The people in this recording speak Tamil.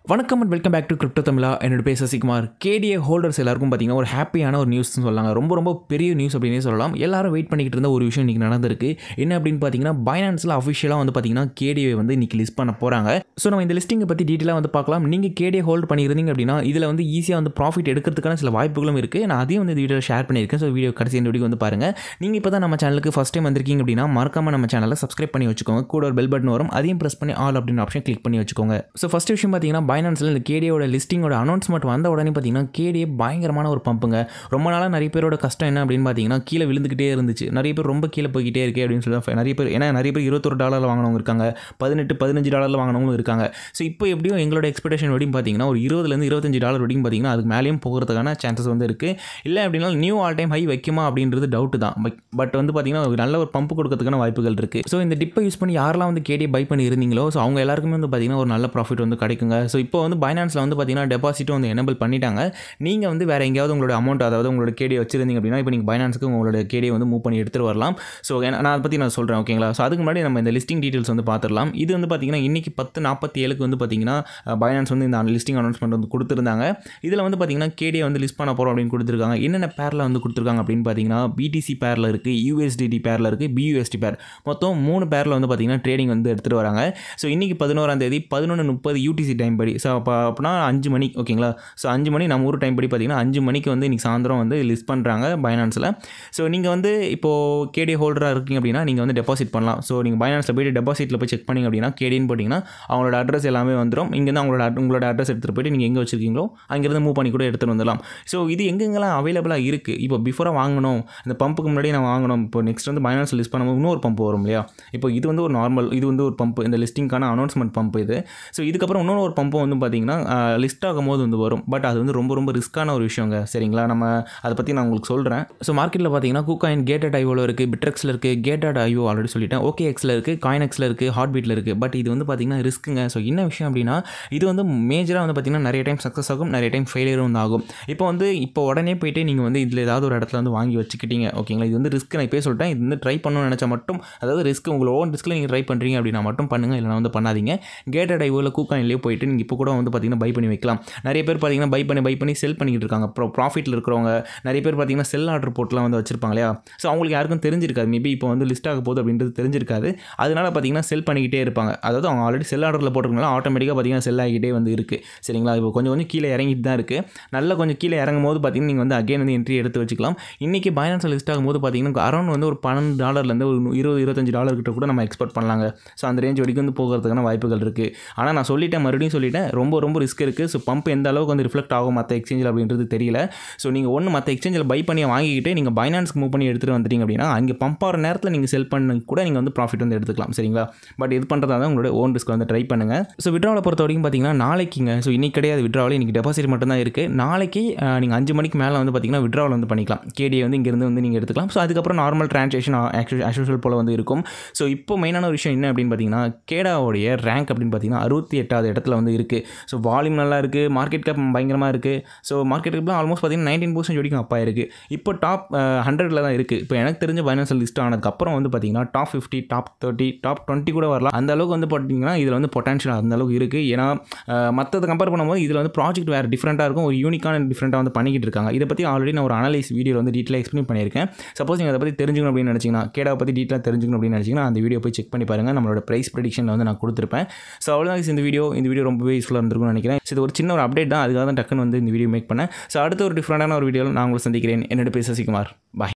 வணக்கம் and welcome back to crypto Tamizha என்னோட பேர் சசிகுமார் கேடிஏ ஹோல்டர்ஸ் எல்லாருக்கும் பார்த்தீங்கன்னா ஒரு ஹாப்பியான ஒரு நியூஸ்னு சொல்லலாங்க ரொம்ப ரொம்ப பெரிய நியூஸ் அப்படின்னே சொல்லலாம் எல்லாரும் வெயிட் பண்ணிக்கிட்டு இருந்த ஒரு விஷயம் இன்றைக்கி நடந்திருக்கு என்ன அப்படின்னு பார்த்தீங்கன்னா பைனான்ஸில் அஃபிஷியலாக வந்து பார்த்தீங்கன்னா கேடிஏ வந்து இன்றைக்கி லிஸ்ட் பண்ண போகிறாங்க ஸோ நம்ம இந்த லிஸ்டிங்கை பற்றி டீட்டெயிலாக வந்து பார்க்கலாம் நீங்கள் கேடிஏ ஹோல்ட் பண்ணியிருந்தீங்க அப்படின்னா இதில் வந்து ஈஸியாக வந்து ப்ராஃபிட் எடுக்கிறதுக்கான சில வாய்ப்புகளும் இருக்குது நான் அதையும் வந்து இந்த வீடியோ ஷேர் பண்ணியிருக்கேன் ஸோ வீடியோ கடைசி இந்த வீடியோ வந்து பாருங்கள் நீங்கள் இப்போ தான் நம்ம சேனலுக்கு ஃபஸ்ட் டைம் வந்திருக்கீங்க அப்படின்னா மறக்காம நம்ம சேனலை சப்ஸ்கிரைப் பண்ணி வச்சுக்கோங்க கூட ஒரு பெல் பட்டன் வரும் அதையும் ப்ரெஸ் பண்ணி ஆல் அப்படின்னு ஆப்ஷன் கிளிக் பண்ணி வச்சுக்கோங்க ஸோ ஃபஸ்ட் விஷயம் பார்த்தீங்கன்னா பைனான்ஸில் இந்த கேடியோட லிஸ்டிங்கோட அனௌன்ஸ்மெண்ட் வந்த உடனே பார்த்தீங்கன்னா கேடிஏ பயங்கரமான ஒரு பம்புங்க ரொம்ப நாளாக நிறைய பேரோட கஷ்டம் என்ன அப்படின்னு பார்த்தீங்கன்னா கீழே விழுந்துக்கிட்டே இருந்துச்சு நிறைய பேர் ரொம்ப கீழே போய்கிட்டே இருக்கே அப்படின்னு சொல்லி நிறைய பேர் ஏன்னா நிறைய பேர் இருபத்தொரு டாலரில் வாங்கினவங்க இருக்காங்க பதினெட்டு பதினஞ்சு டாலரில் வாங்கினவங்களும் இருக்காங்க ஸோ இப்போ எப்படியும் எங்களோட எக்ஸ்பெக்டேஷன் வரையும் பார்த்தீங்கன்னா ஒரு இருபதுலேருந்து இருபத்தஞ்சு டாலர் வரைக்கும் பார்த்தீங்கன்னா அதுக்கு மேலேயும் போகிறதுக்கான சான்சஸ் வந்து இருக்குது இல்லை அப்படின்னா நியூ ஆல் டைம் ஹை வைக்குமா அப்படின்றது டவுட்டு தான் பட் வந்து பார்த்தீங்கன்னா ஒரு நல்ல ஒரு பம்பு கொடுக்கறதுக்கான வாய்ப்புகள் இருக்குது ஸோ இந்த டிப்பை யூஸ் பண்ணி யாரெல்லாம் வந்து கேடியை பை பண்ணி இருந்தீங்களோ ஸோ அவங்க எல்லாருக்குமே வந்து பார்த்தீங்கன்னா ஒரு நல்ல ப்ராஃபிட் வந்து கிடைக்குங்க ஸோ இப்போ வந்து பைனான்ஸில் வந்து பார்த்தீங்கன்னா டெபாசிட்டும் வந்து எனபிள் பண்ணிட்டாங்க நீங்கள் வந்து வேறு எங்கேயாவது உங்களோட அமௌண்ட் அதாவது உங்களோட கேடியை வச்சிருந்தீங்க அப்படின்னா இப்போ நீங்கள் பைனான்ஸுக்கு உங்களோட கேடியை வந்து மூவ் பண்ணி எடுத்துகிட்டு வரலாம் ஸோ நான் அதை பற்றி நான் சொல்கிறேன் ஓகேங்களா ஸோ அதுக்கு முன்னாடி நம்ம இந்த லிஸ்டிங் டீட்டெயில்ஸ் வந்து பார்த்துடலாம் இது வந்து பார்த்தீங்கன்னா இன்றைக்கி பத்து நாற்பத்தி ஏழுக்கு வந்து பார்த்தீங்கன்னா பைனான்ஸ் வந்து இந்த லிஸ்டிங் அனௌன்ஸ்மெண்ட் வந்து கொடுத்துருந்தாங்க இதில் வந்து பார்த்தீங்கன்னா கேடியை வந்து லிஸ்ட் பண்ண போகிறோம் அப்படின்னு கொடுத்துருக்காங்க என்னென்ன பேரில் வந்து கொடுத்துருக்காங்க அப்படின்னு பார்த்தீங்கன்னா பிடிசி பேரில் இருக்குது யூஎஸ்டிடி பேரில் இருக்குது பியூஎஸ்டி பேர் மொத்தம் மூணு பேரில் வந்து பார்த்தீங்கன்னா ட்ரேடிங் வந்து எடுத்துகிட்டு வராங்க ஸோ இன்றைக்கி பதினோராம் தேதி பதினொன்று முப்பது யூடிசி டைம் படி ஸோ அப்போ அப்படின்னா அஞ்சு மணி ஓகேங்களா ஸோ அஞ்சு மணி நம்ம ஊர் டைம் படி பார்த்தீங்கன்னா அஞ்சு மணிக்கு வந்து இன்றைக்கி சாயந்தரம் வந்து லிஸ்ட் பண்ணுறாங்க பைனான்ஸில் ஸோ நீங்கள் வந்து இப்போது கேடி ஹோல்டராக இருக்கீங்க அப்படின்னா நீங்கள் வந்து டெபாசிட் பண்ணலாம் ஸோ நீங்கள் பைனான்ஸில் போய்ட்டு டெபாசிட்டில் போய் செக் பண்ணிங்க அப்படின்னா கேடின்னு போட்டிங்கன்னா அவங்களோட அட்ரஸ் எல்லாமே வந்துடும் இங்கேருந்து அவங்களோட ad- உங்களோட அட்ரஸ் எடுத்துகிட்டு போயிட்டு நீங்கள் எங்கே வச்சிருக்கீங்களோ அங்கேருந்து மூவ் பண்ணி கூட எடுத்துகிட்டு வந்துடலாம் ஸோ இது எங்கெங்கெல்லாம் அவைலபிளாக இருக்குது இப்போ பிஃபோராக வாங்கணும் இந்த பம்புக்கு முன்னாடி நான் வாங்கணும் இப்போ நெக்ஸ்ட் வந்து பைனான்ஸ் லிஸ்ட் பண்ணும்போது இன்னொரு பம்ப் வரும் இல்லையா இப்போ இது வந்து ஒரு நார்மல் இது வந்து ஒரு பம்ப் இந்த லிஸ்டிங்கான அனௌன்ஸ்மெண்ட் பம்ப் இது ஸோ இதுக்கப்புறம் இன்னொரு ஒரு பம்பும் வந்து பார்த்தீங்கன்னா லிஸ்ட் ஆகும்போது வந்து வரும் பட் அது வந்து ரொம்ப ரொம்ப ரிஸ்க்கான ஒரு விஷயங்க சரிங்களா நம்ம அதை பற்றி நான் உங்களுக்கு சொல்கிறேன் ஸோ மார்க்கெட்டில் பார்த்தீங்கன்னா கூகாயின் கேட்டட் ஐஓவில் இருக்குது பிட்ரெக்ஸில் இருக்குது கேட்டட் ஐஓ ஆல்ரெடி சொல்லிட்டேன் ஓகே எக்ஸில் இருக்குது காயினெக்ஸில் இருக்குது ஹார்ட் பீட்டில் இருக்குது பட் இது வந்து பார்த்தீங்கன்னா ரிஸ்க்குங்க ஸோ என்ன விஷயம் அப்படின்னா இது வந்து மேஜராக வந்து பார்த்தீங்கன்னா நிறைய டைம் சக்ஸஸ் ஆகும் நிறைய டைம் ஃபெயிலியரும் வந்து ஆகும் இப்போ வந்து இப்போ உடனே போயிட்டு நீங்கள் வந்து இதில் ஏதாவது ஒரு இடத்துல வந்து வாங்கி வச்சுக்கிட்டீங்க ஓகேங்களா இது வந்து ரிஸ்க் நான் இப்போ சொல்லிட்டேன் இது வந்து ட்ரை பண்ணணும்னு நினச்சா மட்டும் அதாவது ரிஸ்க் உங்களோட ஓன் ரிஸ்க்கில் நீங்கள் ட்ரை பண்ணுறீங்க அப்படின்னா மட்டும் பண்ணுங்கள் இல்லைனா வந்து பண்ணாதீங்க கேட்டட் ஐஓவில் கூக்காயின்லேயே போயிட்டு நீங்கள் இப்போ கூட வந்து பார்த்தீங்கன்னா பை பண்ணி வைக்கலாம் நிறைய பேர் பார்த்தீங்கன்னா பை பண்ணி பை பண்ணி செல் பண்ணிக்கிட்டு இருக்காங்க ப்ரோ ப்ராஃபிட்டில் இருக்கிறவங்க நிறைய பேர் பார்த்தீங்கன்னா செல் ஆர்டர் போட்டுலாம் வந்து வச்சிருப்பாங்க இல்லையா ஸோ அவங்களுக்கு யாருக்கும் தெரிஞ்சிருக்காது மேபி இப்போ வந்து லிஸ்ட் ஆக போகுது அப்படின்றது தெரிஞ்சிருக்காது அதனால பார்த்தீங்கன்னா செல் பண்ணிக்கிட்டே இருப்பாங்க அதாவது அவங்க ஆல்ரெடி செல் ஆர்டரில் போட்டிருக்கனால ஆட்டோமேட்டிக்காக பார்த்தீங்கன்னா செல் ஆகிட்டே வந்து இருக்குது சரிங்களா இப்போ கொஞ்சம் கொஞ்சம் கீழே இறங்கிட்டு தான் இருக்குது நல்லா கொஞ்சம் கீழே இறங்கும் போது பார்த்தீங்கன்னா நீங்கள் வந்து அகைன் வந்து என்ட்ரி எடுத்து வச்சுக்கலாம் இன்றைக்கி பைனான்ஸ் லிஸ்ட் ஆகும்போது பார்த்தீங்கன்னா அரௌண்ட் வந்து ஒரு பன்னெண்டு டாலர்லேருந்து ஒரு இருபது இருபத்தஞ்சு டாலர் கிட்ட கூட நம்ம எக்ஸ்பெக்ட் பண்ணலாங்க ஸோ அந்த ரேஞ்ச் வரைக்கும் வந்து போகிறதுக்கான வாய்ப்புகள் இருக்குது ஆனால் நான் சொல்லிட்டேன் மறுபடியும் சொல்லிட்டேன் ரொம்ப ரொம்ப ரிஸ்க் இருக்குது ஸோ பம்ப் எந்த அளவுக்கு வந்து ரிஃப்ளெக்ட் ஆகும் மற்ற எக்ஸ்சேஞ்சில் அப்படின்றது தெரியல ஸோ நீங்கள் ஒன்று மற்ற எக்ஸ்சேஞ்சில் பை பண்ணி வாங்கிக்கிட்டு நீங்கள் பைனான்ஸ்க்கு மூவ் பண்ணி எடுத்துகிட்டு வந்துட்டீங்க அப்படின்னா அங்கே பம்ப் ஆகிற நேரத்தில் நீங்கள் செல் பண்ண கூட நீங்கள் வந்து ப்ராஃபிட் வந்து எடுத்துக்கலாம் சரிங்களா பட் இது பண்ணுறதா தான் உங்களோட ஓன் ரிஸ்க் வந்து ட்ரை பண்ணுங்கள் ஸோ விட்ராவலை பொறுத்த வரைக்கும் பார்த்தீங்கன்னா நாளைக்குங்க ஸோ இன்னைக்கு கிடையாது விட்ராவல் இன்றைக்கி டெபாசிட் மட்டும் தான் இருக்குது நாளைக்கு நீங்கள் அஞ்சு மணிக்கு மேலே வந்து பார்த்தீங்கன்னா விட்ராவல் வந்து பண்ணிக்கலாம் கேடியை வந்து இங்கேருந்து வந்து நீங்கள் எடுத்துக்கலாம் ஸோ அதுக்கப்புறம் நார்மல் ட்ரான்சாக்ஷன் ஆக்சுவல் போல் வந்து இருக்கும் ஸோ இப்போ மெயினான ஒரு விஷயம் என்ன அப்படின்னு பார்த்தீங்கன்னா கேடாவுடைய ரேங்க் அப்படின்னு பார்த்தீங்கன்னா அறுபத்தி எட்டாவது இடத்துல வந்து இருக்குது ஸோ வால்யூம் நல்லா இருக்குது மார்க்கெட் கேப் பயங்கரமாக இருக்குது ஸோ மார்க்கெட் கேப்லாம் ஆல்மோஸ்ட் பார்த்தீங்கன்னா நைன்டீன் பர்சன்ட் வரைக்கும் அப்பா இருக்குது இப்போ டாப் ஹண்ட்ரடில் தான் இருக்குது இப்போ எனக்கு தெரிஞ்ச ஃபைனான்சியல் லிஸ்ட் ஆனதுக்கப்புறம் வந்து பார்த்தீங்கன்னா top fifty top thirty top twenty கூட வரலாம் அந்த அளவுக்கு வந்து பார்த்தீங்கன்னா இதில் வந்து பொட்டன்ஷியல் அந்த அளவுக்கு இருக்குது ஏன்னா மற்றதை கம்பேர் பண்ணும்போது இதில் வந்து ப்ராஜெக்ட் வேறு டிஃப்ரெண்ட்டாக இருக்கும் ஒரு யூனிக்கான டிஃப்ரெண்ட்டாக வந்து பண்ணிக்கிட்டு இருக்காங்க இதை பற்றி ஆல்ரெடி நான் ஒரு அனலைஸ் வீடியோவில் வந்து டீட்டெயிலாக எக்ஸ்பிளைன் பண்ணியிருக்கேன் சப்போஸ் நீங்கள் அதை பற்றி தெரிஞ்சுக்கணும் அப்படின்னு நினச்சிங்கன்னா கேடாவை பற்றி டீட்டெயிலாக தெரிஞ்சுக்கணும் அப்படின்னு நினச்சிங்கன்னா அந்த வீடியோ போய் செக் பண்ணி பாருங்கள் நம்மளோட ப்ரைஸ் ப்ரெடிக்ஷனில் வந்து நான் கொடுத்துருப்பேன் ஸோ அவ்வளோதான் இந்த வீடியோ இந்த வீடியோ ரொம்பவே யூஸ்ஃபுல்லாக இருந்திருக்கும்னு நினைக்கிறேன் ஸோ இது ஒரு சின்ன ஒரு அப்டேட் தான் அதுக்காக தான் டக்குன்னு வந்து இந்த வீடியோ மேக் பண்ணேன் ஸோ அடுத்த ஒரு டிஃப்ரெண்டான ஒரு வீடியோவில் நான் உங்களை சந்திக்கிறேன் என்னோட பேர் சசிகுமார் பாய்